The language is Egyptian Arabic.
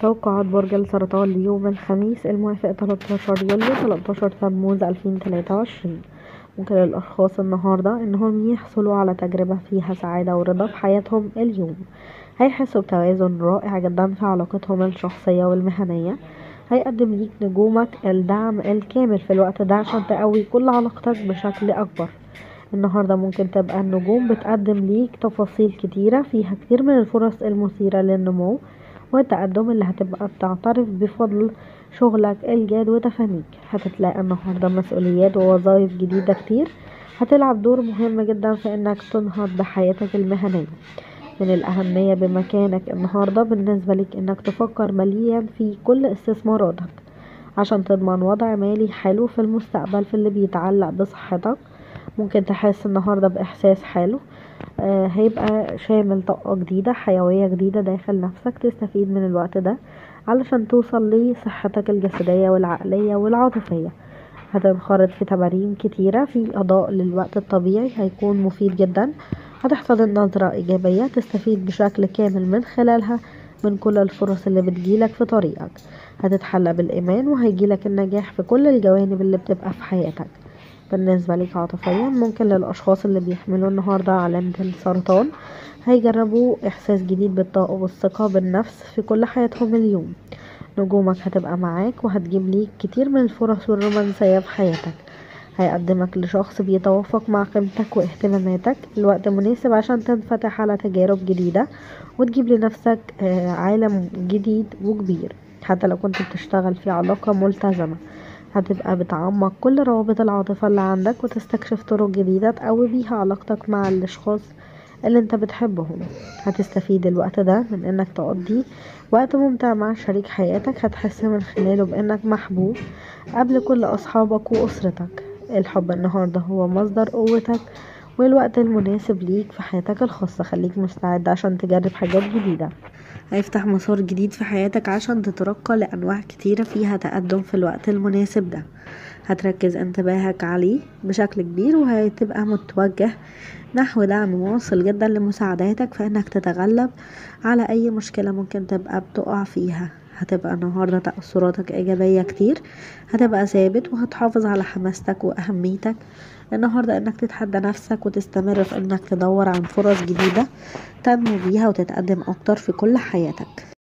توقعات برج السرطان ليوم الخميس الموافق 13 يوليو 13 تموز 2023 ممكن الأشخاص النهاردة إنهم يحصلوا على تجربة فيها سعادة ورضا في حياتهم اليوم هيحسوا بتوازن رائع جدا في علاقتهم الشخصية والمهنية هيقدم ليك نجومك الدعم الكامل في الوقت ده عشان تقوي كل علاقتك بشكل أكبر النهاردة ممكن تبقى النجوم بتقدم ليك تفاصيل كتيرة فيها كتير من الفرص المثيرة للنمو والتقدم اللي هتبقى بتعترف بفضل شغلك الجاد وتفانيك هتتلاقى النهاردة مسؤوليات ووظائف جديدة كتير هتلعب دور مهم جدا في انك تنهض بحياتك المهنية من الأهمية بمكانك النهاردة بالنسبة لك انك تفكر مليا في كل استثماراتك عشان تضمن وضع مالي حلو في المستقبل في اللي بيتعلق بصحتك ممكن تحس النهاردة بإحساس حلو آه هيبقى شامل طاقة جديدة حيوية جديدة داخل نفسك تستفيد من الوقت ده علشان توصل لصحتك الجسدية والعقلية والعاطفية هتنخرط في تمارين كتيرة في أضاء للوقت الطبيعي هيكون مفيد جدا هتحفظ النظرة إيجابية تستفيد بشكل كامل من خلالها من كل الفرص اللي بتجيلك في طريقك هتتحلى بالإيمان وهيجيلك النجاح في كل الجوانب اللي بتبقى في حياتك بالنسبة لك عاطفيا ممكن للأشخاص اللي بيحملوا النهاردة علامة السرطان هيجربوا إحساس جديد بالطاقة والثقة بالنفس في كل حياتهم اليوم نجومك هتبقى معاك وهتجيب ليك كتير من الفرص والرومانسية في حياتك هيقدمك لشخص بيتوافق مع قيمتك واهتماماتك الوقت مناسب عشان تنفتح على تجارب جديدة وتجيب لنفسك عالم جديد وكبير حتى لو كنت بتشتغل في علاقة ملتزمة هتبقى بتعمق كل روابط العاطفة اللي عندك وتستكشف طرق جديدة تقوي بيها علاقتك مع الأشخاص اللي انت بتحبهم هتستفيد الوقت ده من انك تقضي وقت ممتع مع شريك حياتك هتحس من خلاله بانك محبوب قبل كل اصحابك واسرتك الحب النهاردة هو مصدر قوتك والوقت المناسب ليك في حياتك الخاصة خليك مستعد عشان تجرب حاجات جديدة هيفتح مسار جديد في حياتك عشان تترقى لأنواع كتيرة فيها تقدم في الوقت المناسب ده هتركز انتباهك عليه بشكل كبير وهتبقى متوجه نحو دعم واصل جدا لمساعداتك في انك تتغلب على اي مشكلة ممكن تبقى بتقع فيها هتبقى النهاردة تأثراتك إيجابية كتير هتبقى ثابت وهتحافظ على حماستك وأهميتك النهاردة انك تتحدى نفسك وتستمر في انك تدور عن فرص جديدة تنمو بيها وتتقدم اكتر في كل حياتك